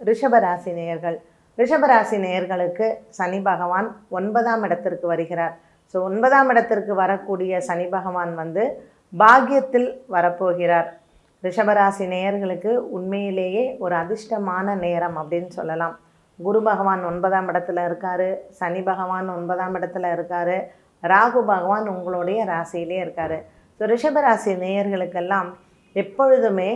ரிஷபராசி நேயர்கள் ரிஷபராசி நேயர்களுக்கு சனி பகவான் ஒன்பதாம் இடத்திற்கு வருகிறார் ஸோ ஒன்பதாம் இடத்திற்கு வரக்கூடிய சனி பகவான் வந்து பாக்கியத்தில் வரப்போகிறார் ரிஷபராசி நேயர்களுக்கு உண்மையிலேயே ஒரு அதிர்ஷ்டமான நேரம் அப்படின்னு சொல்லலாம் குரு பகவான் ஒன்பதாம் இடத்துல இருக்காரு சனி பகவான் ஒன்பதாம் இடத்துல இருக்காரு ராகு பகவான் உங்களுடைய ராசியிலே இருக்காரு ஸோ ரிஷபராசி நேயர்களுக்கெல்லாம் எப்பொழுதுமே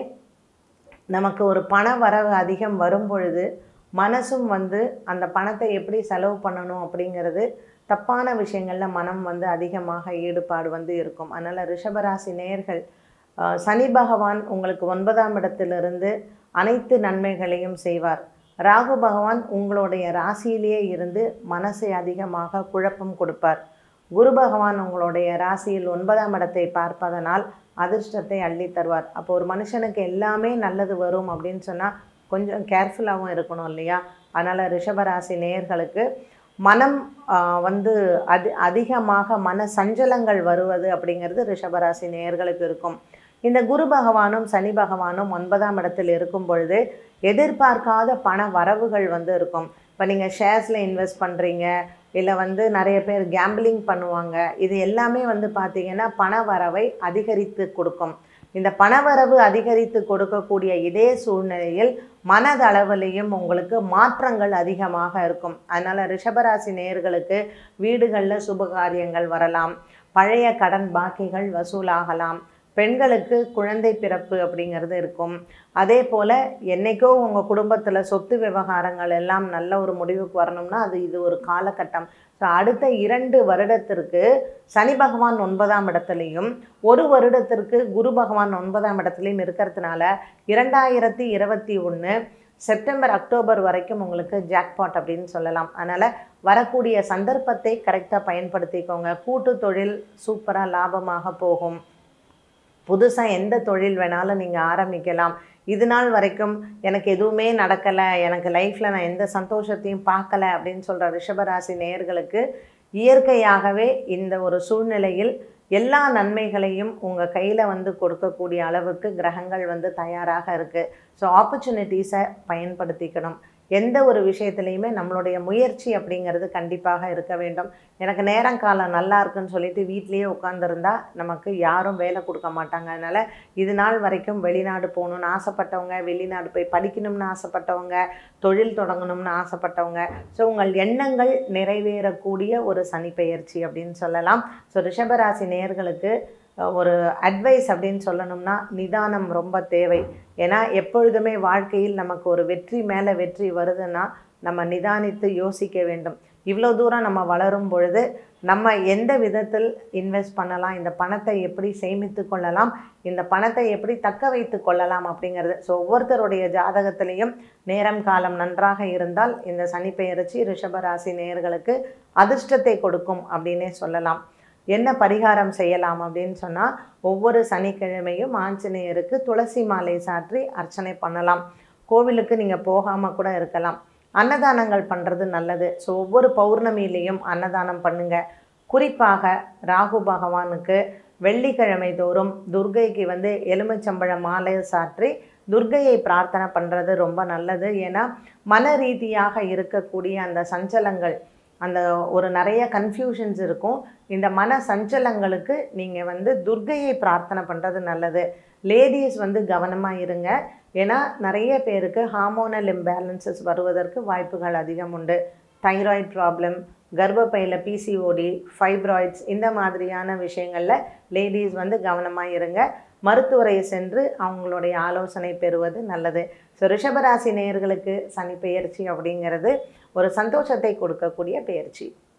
நமக்கு ஒரு பண வரவு அதிகம் வரும் பொழுது மனசும் வந்து அந்த பணத்தை எப்படி செலவு பண்ணணும் அப்படிங்கிறது தப்பான விஷயங்களில் மனம் வந்து அதிகமாக ஈடுபாடு வந்து இருக்கும் அதனால் ரிஷபராசி நேயர்கள் ஆஹ், சனி பகவான் உங்களுக்கு ஒன்பதாம் இடத்திலிருந்து அனைத்து நன்மைகளையும் செய்வார் ராகு பகவான் உங்களுடைய ராசியிலேயே இருந்து மனசை அதிகமாக குழப்பம் கொடுப்பார் குரு பகவான் உங்களுடைய ராசியில் ஒன்பதாம் இடத்தை பார்ப்பதனால் அதிர்ஷ்டத்தை அள்ளி தருவார் அப்போ ஒரு மனுஷனுக்கு எல்லாமே நல்லது வரும் அப்படின்னு சொன்னால் கொஞ்சம் கேர்ஃபுல்லாகவும் இருக்கணும் இல்லையா அதனால் ரிஷபராசி நேயர்களுக்கு மனம் ஆ, வந்து அதி அதிகமாக மன சஞ்சலங்கள் வருவது அப்படிங்கிறது ரிஷபராசி நேயர்களுக்கு இருக்கும் இந்த குரு பகவானும் சனி பகவானும் ஒன்பதாம் இடத்தில் இருக்கும் பொழுது எதிர்பார்க்காத பண வரவுகள் வந்து இருக்கும் இப்போ நீங்கள் ஷேர்ஸில் இன்வெஸ்ட் பண்ணுறீங்க இல்லை வந்து நிறைய பேர் கேம்பிளிங் பண்ணுவாங்க இது எல்லாமே வந்து பார்த்தீங்கன்னா பண வரவை அதிகரித்து கொடுக்கும் இந்த பணவரவு அதிகரித்து கொடுக்கக்கூடிய இதே சூழ்நிலையில் மனதளவிலையும் உங்களுக்கு மாற்றங்கள் அதிகமாக இருக்கும் அதனால் ரிஷபராசி நேயர்களுக்கு வீடுகளில் சுபகாரியங்கள் வரலாம் பழைய கடன் பாக்கிகள் வசூலாகலாம் பெண்களுக்கு குழந்தை பிறப்பு அப்படிங்கிறது இருக்கும் அதே போல் என்னைக்கோ உங்கள் குடும்பத்தில் சொத்து விவகாரங்கள் எல்லாம் நல்ல ஒரு முடிவுக்கு வரணும்னா அது இது ஒரு காலகட்டம் ஸோ அடுத்த இரண்டு வருடத்திற்கு சனி பகவான் ஒன்பதாம் இடத்துலையும் ஒரு வருடத்திற்கு குரு பகவான் ஒன்பதாம் இடத்துலையும் இருக்கிறதுனால இரண்டாயிரத்தி இருபத்தி ஒன்று செப்டம்பர் அக்டோபர் வரைக்கும் உங்களுக்கு ஜாக்பாட் அப்படின்னு சொல்லலாம் அதனால் வரக்கூடிய சந்தர்ப்பத்தை கரெக்டாக பயன்படுத்திக்கோங்க கூட்டு தொழில் சூப்பராக லாபமாக போகும் புதுசாக எந்த தொழில் வேணாலும் நீங்கள் ஆரம்பிக்கலாம் இது நாள் வரைக்கும் எனக்கு எதுவுமே நடக்கலை எனக்கு லைஃப்பில் நான் எந்த சந்தோஷத்தையும் பார்க்கல அப்படின்னு சொல்கிற ரிஷபராசி நேயர்களுக்கு இயற்கையாகவே இந்த ஒரு சூழ்நிலையில் எல்லா நன்மைகளையும் உங்கள் கையில் வந்து கொடுக்கக்கூடிய அளவுக்கு கிரகங்கள் வந்து தயாராக இருக்குது ஸோ ஆப்பர்ச்சுனிட்டிஸை பயன்படுத்திக்கணும் எந்த ஒரு விஷயத்துலையுமே நம்மளுடைய முயற்சி அப்படிங்கிறது கண்டிப்பாக இருக்க வேண்டும் எனக்கு நேரம் காலம் நல்லா இருக்குன்னு சொல்லிட்டு வீட்லேயே உட்காந்துருந்தா நமக்கு யாரும் வேலை கொடுக்க மாட்டாங்க அதனால் இது நாள் வரைக்கும் வெளிநாடு போகணுன்னு ஆசைப்பட்டவங்க வெளிநாடு போய் படிக்கணும்னு ஆசைப்பட்டவங்க தொழில் தொடங்கணும்னு ஆசைப்பட்டவங்க ஸோ உங்கள் எண்ணங்கள் நிறைவேறக்கூடிய ஒரு சனி பெயர்ச்சி அப்படின்னு சொல்லலாம் ஸோ ரிஷபராசி நேயர்களுக்கு அஹ், ஒரு அட்வைஸ் அப்படின்னு சொல்லணும்னா நிதானம் ரொம்ப தேவை ஏன்னா எப்பொழுதுமே வாழ்க்கையில் நமக்கு ஒரு வெற்றி மேலே வெற்றி வருதுன்னா நம்ம நிதானித்து யோசிக்க வேண்டும் இவ்வளோ தூரம் நம்ம வளரும் பொழுது நம்ம எந்த விதத்தில் இன்வெஸ்ட் பண்ணலாம் இந்த பணத்தை எப்படி சேமித்து கொள்ளலாம் இந்த பணத்தை எப்படி தக்க வைத்து கொள்ளலாம் அப்படிங்கிறது ஸோ ஒவ்வொருத்தருடைய ஜாதகத்திலையும் நேரம் காலம் நன்றாக இருந்தால் இந்த சனி பெயர்ச்சி ரிஷபராசி நேயர்களுக்கு அதிர்ஷ்டத்தை கொடுக்கும் அப்படின்னே சொல்லலாம் என்ன பரிகாரம் செய்யலாம் அப்படின்னு சொன்னால் ஒவ்வொரு சனிக்கிழமையும் ஆஞ்சநேயருக்கு துளசி மாலை சாற்றி அர்ச்சனை பண்ணலாம் கோவிலுக்கு நீங்கள் போகாமல் கூட இருக்கலாம் அன்னதானங்கள் பண்ணுறது நல்லது ஸோ ஒவ்வொரு பௌர்ணமியிலையும் அன்னதானம் பண்ணுங்க குறிப்பாக ராகு பகவானுக்கு வெள்ளிக்கிழமை தோறும் துர்கைக்கு வந்து எலுமிச்சம்பழ மாலை சாற்றி துர்கையை பிரார்த்தனை பண்ணுறது ரொம்ப நல்லது ஏன்னா மன ரீதியாக இருக்கக்கூடிய அந்த சஞ்சலங்கள் அந்த ஒரு நிறைய கன்ஃபியூஷன்ஸ் இருக்கும் இந்த மன சஞ்சலங்களுக்கு நீங்கள் வந்து துர்கையை பிரார்த்தனை பண்ணுறது நல்லது லேடிஸ் வந்து கவனமாக இருங்க ஏன்னா நிறைய பேருக்கு ஹார்மோனல் இம்பேலன்சஸ் வருவதற்கு வாய்ப்புகள் அதிகம் உண்டு தைராய்டு ப்ராப்ளம் கர்ப்பப்பையில் பிசிஓடி ஃபைப்ராய்ட்ஸ் இந்த மாதிரியான விஷயங்களில் லேடிஸ் வந்து கவனமாக இருங்க மருத்துவரை சென்று அவங்களுடைய ஆலோசனை பெறுவது நல்லது ஸோ ரிஷபராசி நேயர்களுக்கு சனி பெயர்ச்சி அப்படிங்கிறது ஒரு சந்தோஷத்தை கொடுக்கக்கூடிய பெயர்ச்சி